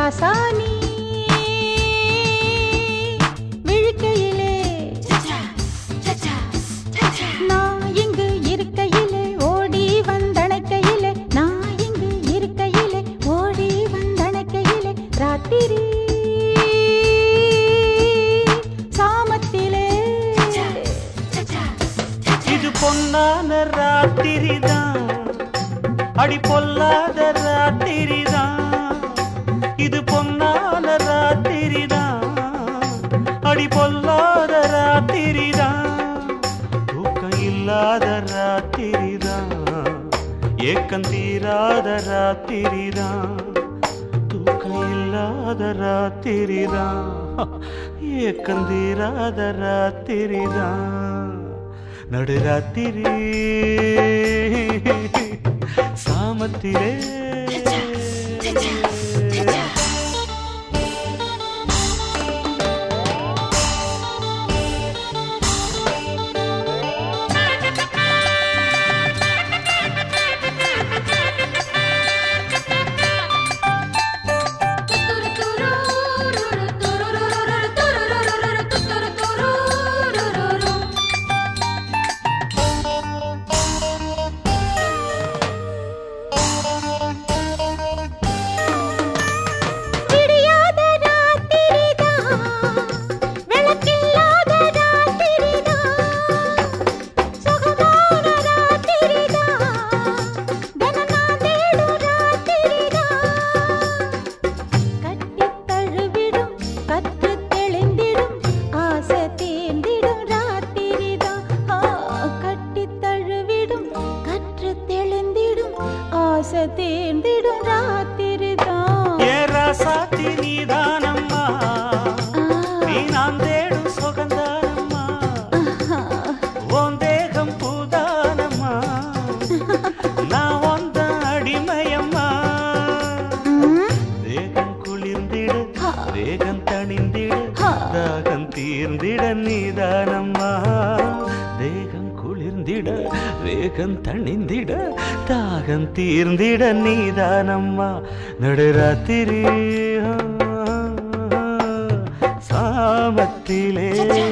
ராசானி விழிக்கையிலே நான் இங்கு இருக்கையிலே ஓடி வந்தணைக்கையிலே நான் இங்கு இருக்கையிலே ஓடி வந்தணைக்கையிலே ராத்திரி சாமத்திலே இது பொன்னான ராத்திரிதான் அடி பொல்லாத ராத்திரிதான் இது பொன்னான ராத்திரிதான் அடி பொல்லாத ராத்திரிதான் தூக்கம் இல்லாத ராத்திரிதான் ஏக்கம் தீராத ராத்திரிதான் தூக்கம் இல்லாத ராத்திரிதான் ஏக்கம் தீராத ராத்திரிதான் நடுராத்திரி சாமத்திலே விடியாத ராத்திரிதான் விளக்கில்லாத ராத்திரிதான் சுகமான ராத்திரிதான் தினம் நான் தேடும் ராத்திரிதான் கட்டித் தழுவிடும் கற்று தெளிந்திடும் ஆசை தீர்ந்திடும் ராத்திரிதான் ஆ, கட்டித் தழுவிடும் கற்று தெளிந்திடும் ஆசை தீர்ந்திடும் ராத்திரிதான் ஏராசாத்தி நீதானம்மா ஆ, நீ நான் தேடும் சுகந்தானம்மா உன் தேகம் பூதானம்மா நான் வந்த அடிமையம்மா ம், தேகம் குளிர்ந்திடு ஹா. வேகம் தணிந்திடு ஹா. தாகம் தீர்ந்திட நீதானம்மா தேகம் குளிர்ந்திட வேகம் தணிந்திட தாகம் தீர்ந்திட நீதானம்மா நடுராத்திரி சாமத்திலே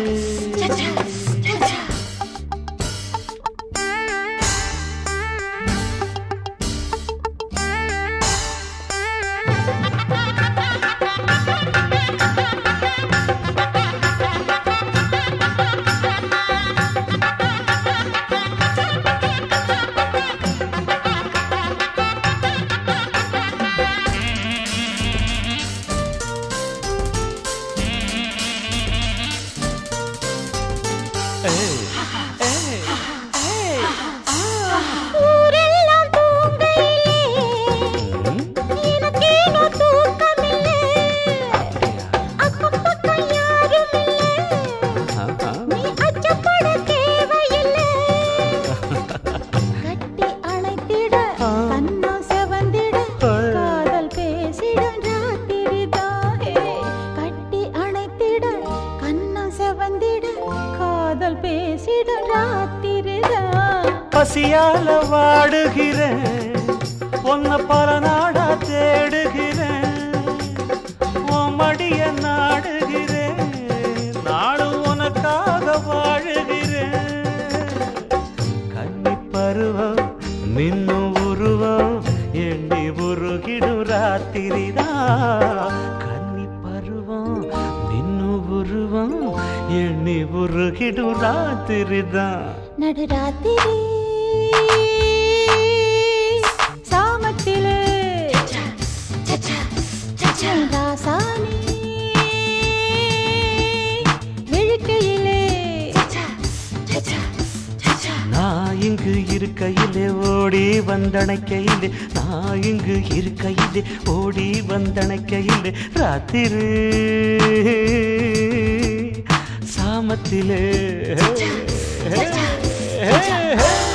ஏய், ஏய், ஏய். ஊரெல்லாம் தூங்கையிலே ம், எனக்கேனோ தூக்கமில்லை அக்கம் பக்கம் யாரும் இல்லை ஆஹா. நீ அச்சப்பட தேவையில்லை கட்டி அணைத்திட ஆ. கண்ணம் செவந்திட ஆ. காதல் பேசிடும் ராத்திரிதான் ஹே. கட்டி அணைத்திட கண்ணம் செவந்திட காதல் பேசிடும் ராத்திரிதான் பசியால வாடுகிறேன் உன்னை பல நாடா தேடுகிறேன் உன் மடிய நாடுகிறேன் நாளும் உனக்காக வாழுகிறேன் கன்னி பருவம் மின்னும் உருவம் எண்ணி உருகிடும் ராத்திரிதான் கன்னி பருவம் மின்னும் உருவம் எண்ணி உருகிடும் ராத்திரிதான் நடுராத்திரி சாமத்திலே ராசானி விழிக்கையிலே நான் இங்கு இருக்கையிலே ஓடி வந்தணைக்கையிலே நான் இங்கு இருக்கையிலே ஓடி வந்தணைக்கையிலே ராத்திரி சாமத்திலே